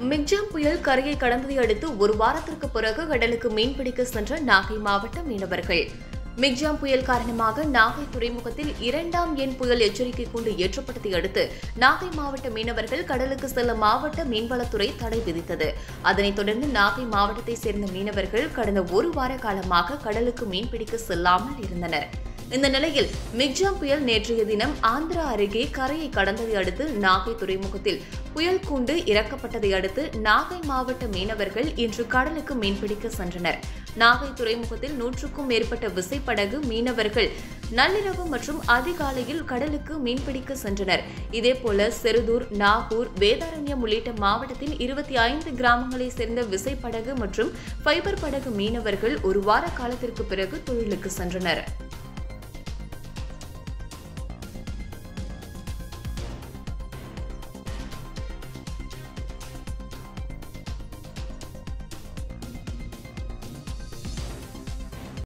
Michaung புயல் கரையை கடந்ததை அடுத்து ஒரு வாரத்திற்கு பிறகு கடலுக்கு மீன்பிடிக்க சென்ற நாகை மாவட்ட மீனவர்கள் மிக்ஜாம் புயல் காரணமாக நாகை துறைமுகத்தில் இரண்டாம் எண் புயல் எச்சரிக்கை கூண்டு ஏற்றப்பட்டதை அடுத்து நாகை மாவட்ட மீனவர்கள் கடலுக்கு செல்ல மாவட்ட மீன்வளத்துறை தடை விதித்தது அதனைத் தொடர்ந்து நாகை மாவட்டத்தைச் சேர்ந்த மீனவர்கள் கடந்த ஒரு வார காலமாக கடலுக்கு மீன்பிடிக்க செல்லாமல் இருந்தனர் இந்த நிலையில் மிக்ஜாம் புயல் நேற்றைய தினம் ஆந்திரா அருகே கரையை கடந்ததை அடுத்து நாகை துறைமுகத்தில் புயல் கூண்டு இறக்கப்பட்டதை அடுத்து நாகை மாவட்ட மீனவர்கள் இன்று கடலுக்கு மீன்பிடிக்க சென்றனர் நாகை துறைமுகத்தில் நூற்றுக்கும் மேற்பட்ட விசைப்படகு மீனவர்கள் நள்ளிரவு மற்றும் அதிகாலையில் கடலுக்கு மீன்பிடிக்க சென்றனர் இதேபோல செருதூர் நாகூர் வேதாரண்யம் உள்ளிட்ட மாவட்டத்தின் இருபத்தி ஐந்து கிராமங்களைச் சேர்ந்த விசைப்படகு மற்றும் ஃபைபர் படகு மீனவர்கள் ஒரு வார காலத்திற்கு பிறகு தொழிலுக்கு சென்றனர்